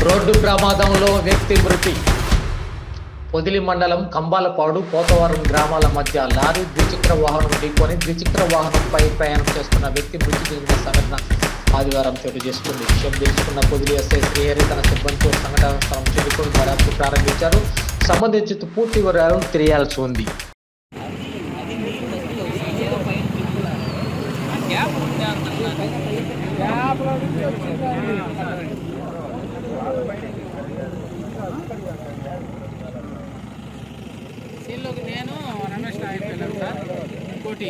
road ప్రమాదంలో వ్యక్తి మృతి పొదిలి మండలం కంబాలపాడు పోతవరం గ్రామాల మధ్య లారీ ద్విచక్ర వాహనం ఢీకొని ద్విచక్ర వాహనంపై ప్రయాణం చేస్తున్న వ్యక్తి మృతి చెందిన సంఘటన ఆదివారం చోటు చేసుకుంది విషయం తెలుసుకున్న పొదిలి ఎస్ఐ శ్రీహరి తన సిబ్బందితో సంఘటన స్థలం చేరుకొని దర్యాప్తు ప్రారంభించారు సంబంధించి పూర్తి వివరాలు తెలియాల్సి ఉంది సీన్లోకి నేను రమేష్ నాయక్ వెళ్ళాను సార్ ఇంకోటి